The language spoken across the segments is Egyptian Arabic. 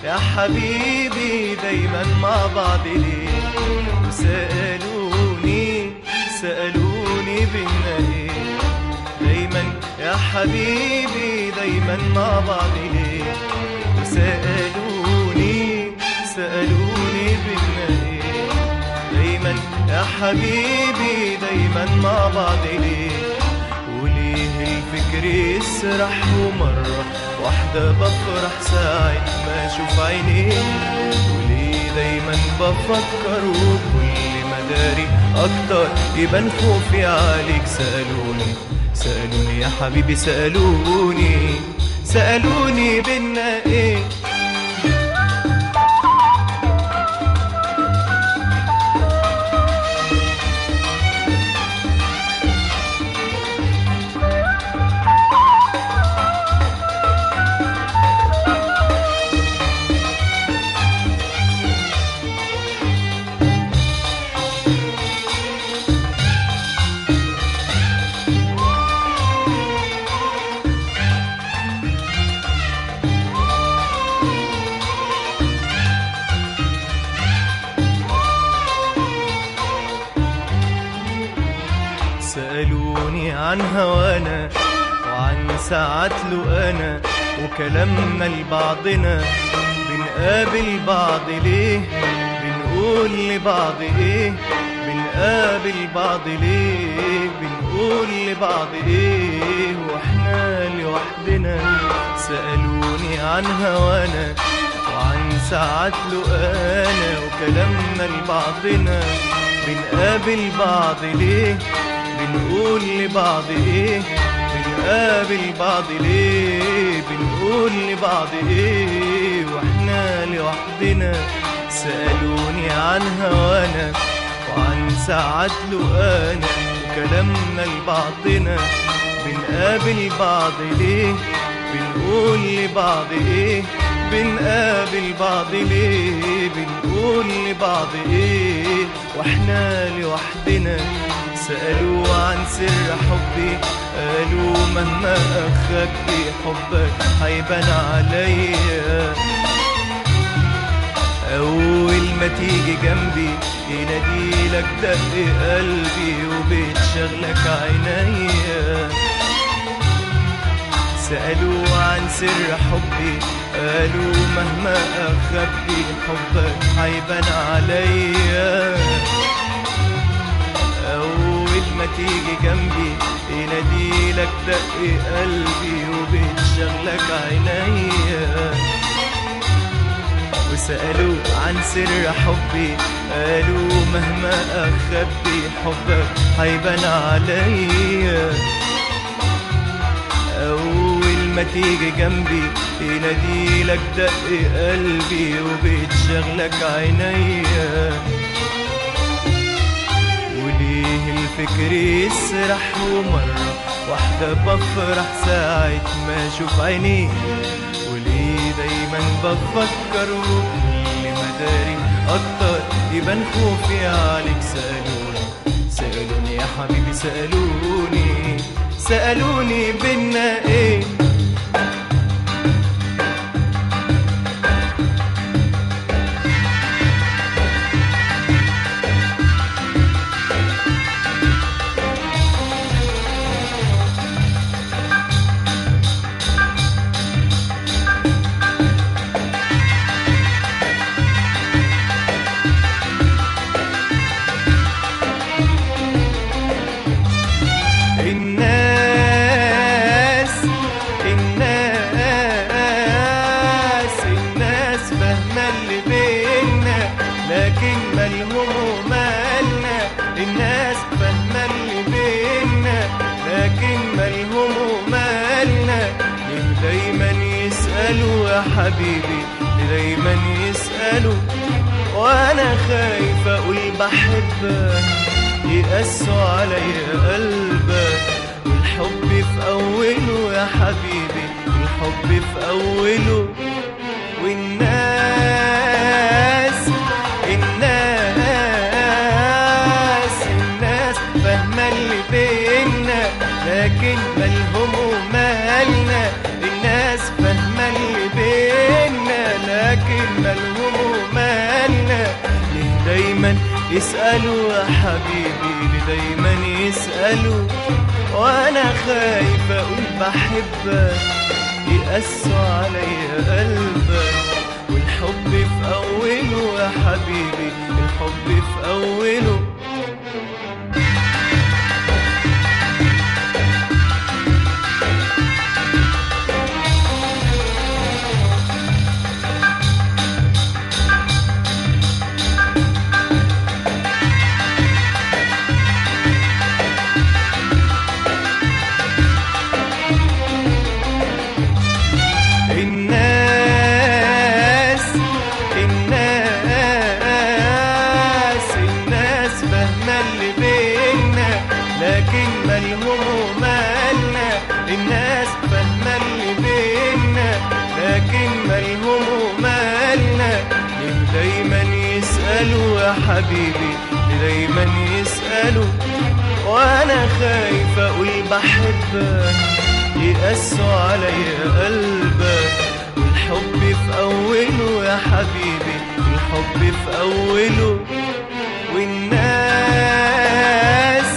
يا حبيبي دايما مع بعض ليه وسألوني سألوني بينا ايه دايما يا حبيبي دايما مع بعض ليه وسألوني سألوني بينا ايه دايما يا حبيبي دايما مع بعض ليه وليه الفكر يسرح ومرة واحدة بفرح ساعة ما اشوف عينيه وليه دايما بفكر وكل مداري اكتر يبان خوفي عليك سألوني سألوني يا حبيبي سألوني سألوني بينا ايه سألوني عن هوانا وعن ساعات له أنا وكلامنا لبعضنا بنقابل بعض ليه بنقول لبعض إيه بنقابل بعض ليه بنقول لبعض إيه وإحنا لوحدنا سألوني عن هوانا وعن ساعات له أنا وكلامنا لبعضنا بنقابل بعض ليه بنقول لبعض ايه بنقابل بعض ليه بنقول لبعض ايه واحنا لوحدنا سألوني عن هوانا وعن ساعات له انا وكلامنا لبعضنا بنقابل بعض ليه بنقول لبعض ايه بنقابل بعض ليه بنقول لبعض ايه واحنا لوحدنا سألوا عن سر حبي قالوا مهما أخبي حبك هيبان عليا أول ما تيجي جنبي يناديلك دق قلبي وبتشغلك عينيا سألوا عن سر حبي قالوا مهما أخبي حبك هيبان عليا أول ما تيجي جنبي يناديلك دق قلبي وبتشغلك عينيا وسألوا عن سر حبي قالوا مهما أخبي حبك هيبان عليا أول ما تيجي جنبي يناديلك دق قلبي وبتشغلك عينيا وليه الفكر يسرح ومرة واحدة بفرح ساعة ما أشوف عينيه وليه دايما بفكر وكل مداري أكتر يبان خوفي عليك سألوني سألوني يا حبيبي سألوني سألوني بينا ايه الناس الناس الناس فاهمة اللي بينا لكن مالهم ومالنا الناس فاهمة اللي بينا لكن مالهم ومالنا ليه دايما يسألوا يا حبيبي ليه دايما يسألوا وانا خايف اقول بحبك يقسوا عليا قلبك والحب في أوله يا حبيبي الحب في أوله والناس الناس الناس فاهمة اللي بينا لكن مالهم ومالنا الناس فاهمة اللي بينا لكن يسألوا يا حبيبي اللي دايما يسألوا وانا خايف اقول بحبك يقسوا عليا قلبك والحب في اوله يا حبيبي الحب في اوله الناس الناس الناس فاهمة اللي بينا لكن مالهم مالنا الناس فاهمة اللي بينا لكن مالهم مالنا ليه دايما يسألوا يا حبيبي ليه دايما يسألوا وانا خايف اقول بحبك يقسوا عليا قلبك والحب في أوله يا حبيبي الحب في أوله والناس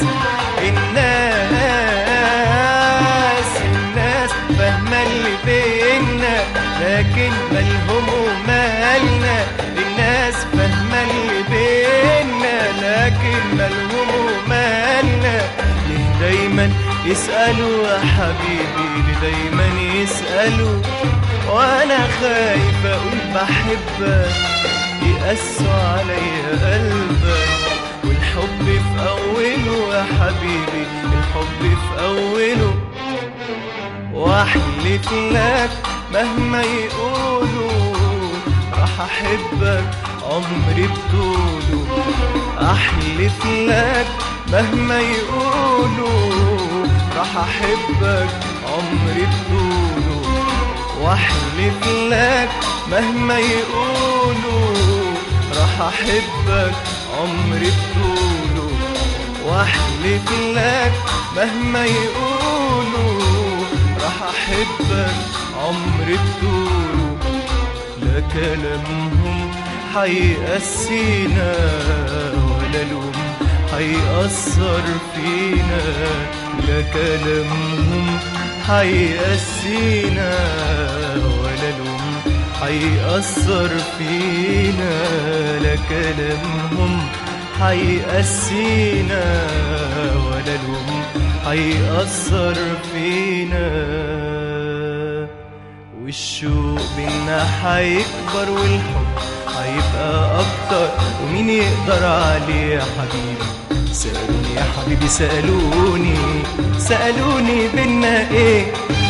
الناس الناس فاهمة اللي بينا لكن مالهم ومالنا الناس فاهمة اللي بينا لكن مالهم ومالنا ليه دايما يسألوا يا حبيبي ليه دايما يسألوا وانا خايف اقول بحبك يقسوا عليا قلبك والحب في اوله يا حبيبي الحب في اوله واحلف لك مهما يقولوا راح احبك عمري بطوله احلف لك مهما يقولوا راح احبك عمري بطوله واحلف لك مهما يقولوا راح احبك عمري بطوله واحلف لك مهما يقولوا راح احبك عمري بطوله لا كلامهم حيقسينا ولا لوم حيأثر فينا لا كلامهم حيقسينا ولا لوم حيأثر فينا لا كلامهم حيقسينا ولا لوم حيأثر فينا والشوق بينا حيكبر والحب هيبقى اكتر ومين يقدر عليه يا حبيبي سألوني يا حبيبي سألوني سألوني بينا ايه